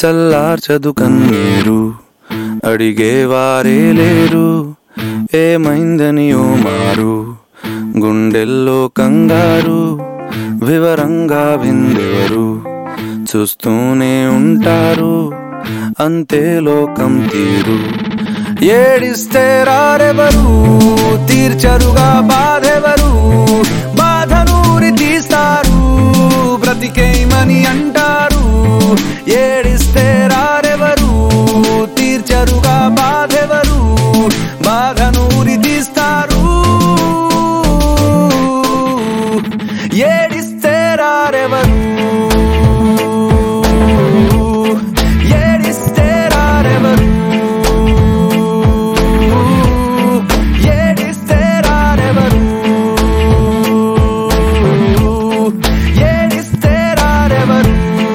చల్లార్చదు కన్నీరు అడిగేవారే లేరు ఏమైందని ఓ మారు గుండెల్లో కంగారు వివరంగా విందెవరు చూస్తూనే ఉంటారు అంతే లోకం తీరు ఏడిస్తే రారెవరు తీర్చరుగా బాధెవరు బాధనూరి తీస్తారు బ్రతికేమని అంటారు ఏడిస్తే రారెవరు తీర్చరుగా బాధెవరు బాధనూరి తీస్తారు ఏడిస్తే రారెవరు ఏడిస్తే రారెవరు ఏడిస్తే రారెవరు ఏడిస్తే రారెవరు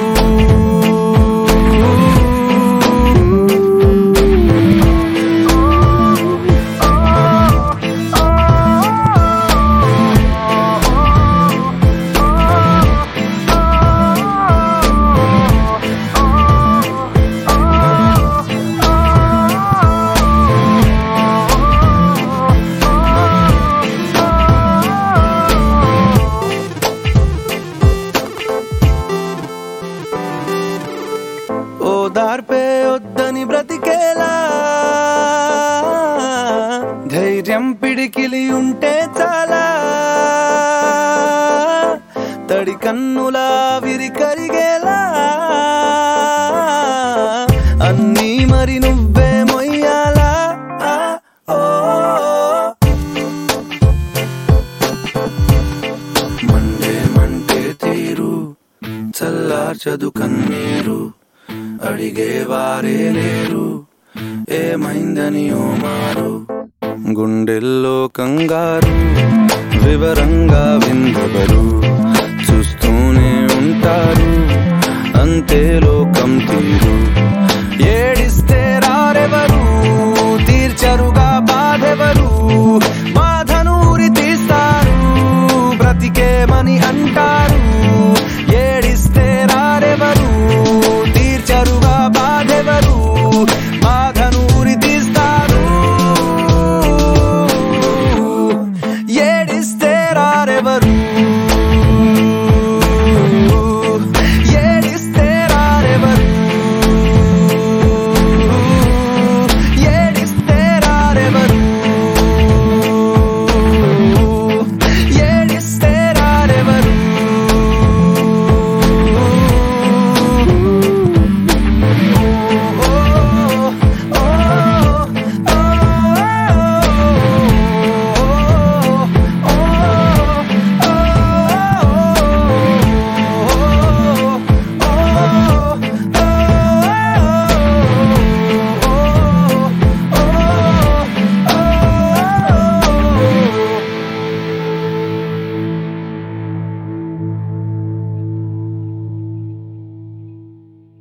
ఓ దార్పే వద్దని బ్రతికేలా ధైర్యం పిడికిలి ఉంటే చాలా తడి కన్నులా విరి కరిగేలా అన్నీ మరి నువ్వే మొయ్యాలా ఆ, ఓ మండే మంటే తీరు చల్లార్చదు కన్నీరు అడిగేవారే లేరు ఏమైందని ఓ మారు గుండెల్లో కంగారు వివరంగా విందెవరు చూస్తూనే ఉంటారు అంతే లోకం తీరు